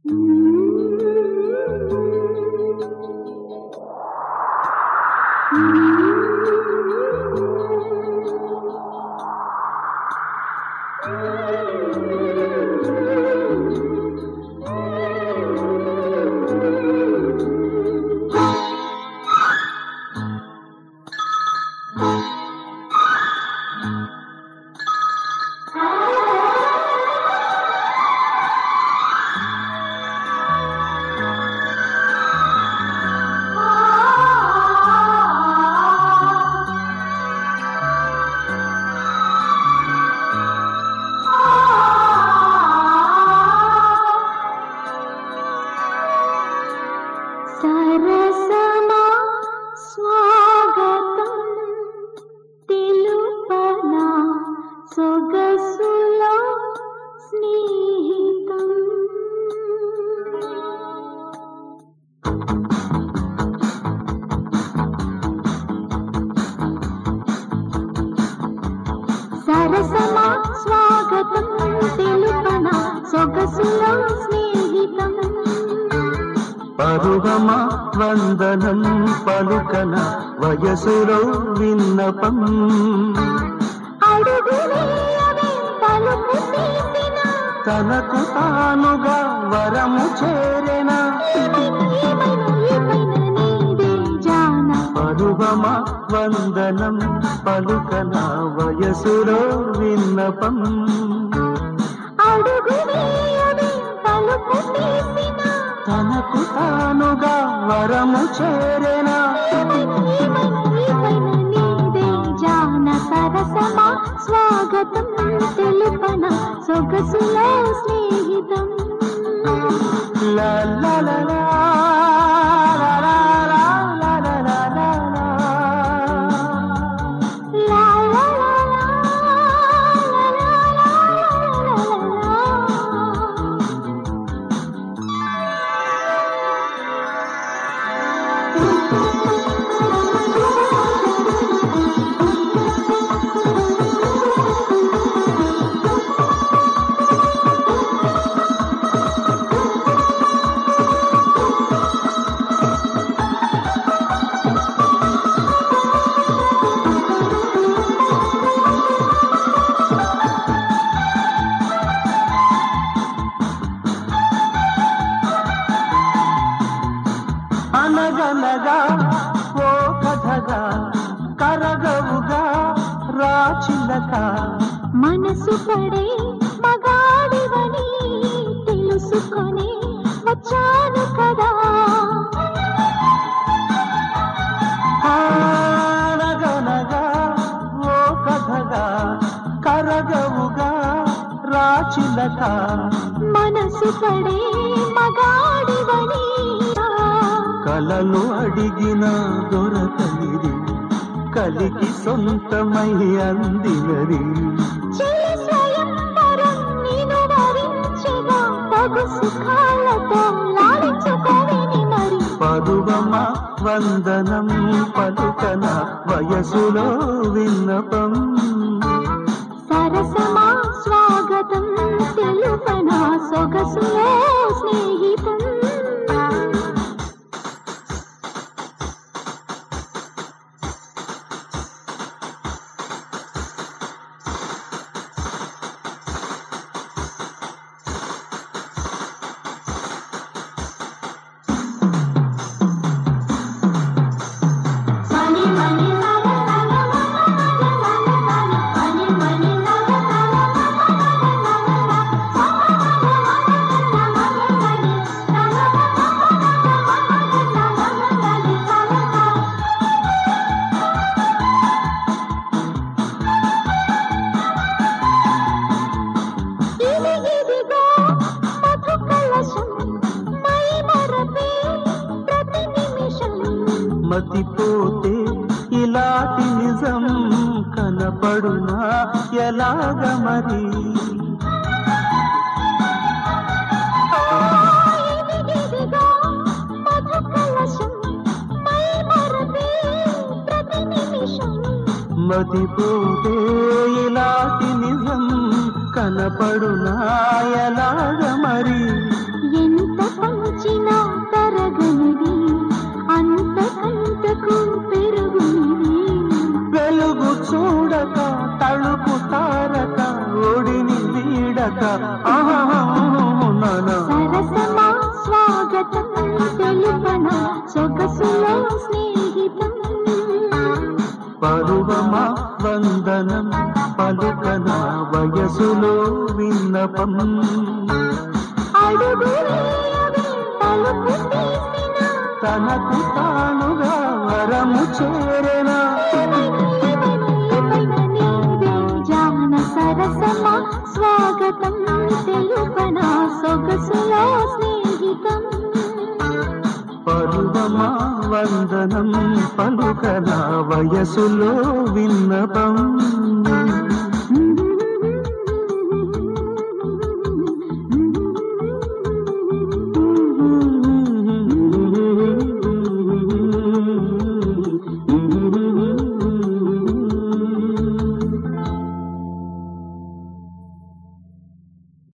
సరసమా స్వాగతం తెలుపనా సొగసులో స్నేహితం సరసమా స్వాగతం తెలుపనా సొగసులో స్నేహితం పరువమా వందనం పలుకన వయసులో విన్నపం అడుగు వేయవే తలుపు తీసిన తనకు తానుగా వరము చేరెన ఏమైనా ఏమైనా నీదే జాన పరువమా వందనం పలుకన వయసులో విన్నపం అడుగు వేయవే తలుపు తీసిన తనకు తానుగా వరము చేరెన ఏమైనా ఏమైనా నీదే జాన సరసమా స్వాగతం తెలుపన సొగసులో స్నేహితం లా లా లా లా, లా లా లా, లా లా లా లా లా. లా లా లా లా, లా లా లా లా లా. అనగనగా ఓ కథగా కరగవుగా రాచిలక మనసు పడే మగాడివని తెలుసుకొని వచ్చాను కదా అనగనగా ఓ కథగా కరగవుగా రాచిలక మనసు పడే మగాడివని కలలు అడిగిన దొరకనిది కలికి సొంతమై అందినది చెలి స్వయం పరం నేను వరించగా తగు సుఖాలతో లాడించుకోవేని మరి పరువమా వందనం పలుకన వయసులో విన్నపం సరసమా స్వాగతం తెలుపనా సొగసులో స్నేహితం ఇది ఇదిగో మధు కలశం మై మరపే ప్రతి నిమిషం మతిపోతే ఇలాంటి నిజం కనపడునా ఎలాగ మరి ఇదిగో మధు కలశం మై మరపే ప్రతి నిమిషం మతిపోతే ఇలాంటి నిజం కనపడునా ఎలాగ మరి ఎంత మనసులో విన్నపం అడుగు వేయవే తలుపు తీసిన తనకు తానుగా వరము చేరెనా జాన సరసమా స్వాగతం తెలుపనా సొగసులో స్నేహితం పరువమా వందనం పలుకన వయసులో విన్నపం